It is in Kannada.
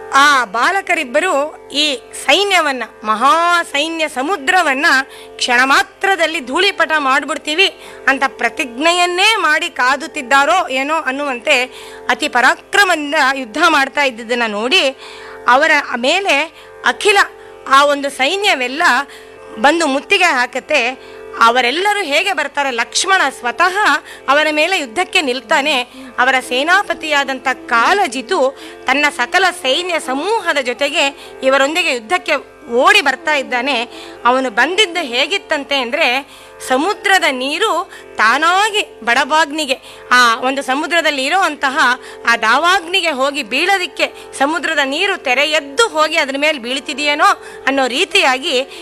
ಆ ಬಾಲಕರಿಬ್ಬರು ಈ ಸೈನ್ಯವನ್ನ ಮಹಾ ಸೈನ್ಯ ಸಮುದ್ರವನ್ನ ಕ್ಷಣ ಮಾತ್ರದಲ್ಲಿ ಧೂಳಿಪಟ ಮಾಡ್ಬಿಡ್ತೀವಿ ಅಂತ ಪ್ರತಿಜ್ಞೆಯನ್ನೇ ಮಾಡಿ ಕಾದುತ್ತಿದ್ದಾರೋ ಏನೋ ಅನ್ನುವಂತೆ ಅತಿ ಪರಾಕ್ರಮದಿಂದ ಯುದ್ಧ ಮಾಡ್ತಾ ಇದ್ದಿದ್ದನ್ನ ನೋಡಿ ಅವರ ಮೇಲೆ ಅಖಿಲ ಆ ಒಂದು ಸೈನ್ಯವೆಲ್ಲ ಬಂದು ಮುತ್ತಿಗೆ ಹಾಕತ್ತೆ ಅವರೆಲ್ಲರೂ ಹೇಗೆ ಬರ್ತಾರೆ ಲಕ್ಷ್ಮಣ ಸ್ವತಃ ಅವರ ಮೇಲೆ ಯುದ್ಧಕ್ಕೆ ನಿಲ್ತಾನೆ ಅವರ ಸೇನಾಪತಿಯಾದಂಥ ಕಾಲಜಿತು ತನ್ನ ಸಕಲ ಸೈನ್ಯ ಸಮೂಹದ ಜೊತೆಗೆ ಇವರೊಂದಿಗೆ ಯುದ್ಧಕ್ಕೆ ಓಡಿ ಬರ್ತಾ ಇದ್ದಾನೆ ಅವನು ಬಂದಿದ್ದು ಹೇಗಿತ್ತಂತೆ ಅಂದರೆ ಸಮುದ್ರದ ನೀರು ತಾನಾಗಿ ಬಡಬಾಗ್ನಿಗೆ ಆ ಒಂದು ಸಮುದ್ರದಲ್ಲಿ ಇರೋ ಅಂತಹ ಆ ದಾವಾಗ್ನಿಗೆ ಹೋಗಿ ಬೀಳೋದಿಕ್ಕೆ ಸಮುದ್ರದ ನೀರು ತೆರೆ ಎದ್ದು ಹೋಗಿ ಅದ್ರ ಮೇಲೆ ಬೀಳ್ತಿದೆಯೇನೋ ಅನ್ನೋ ರೀತಿಯಾಗಿ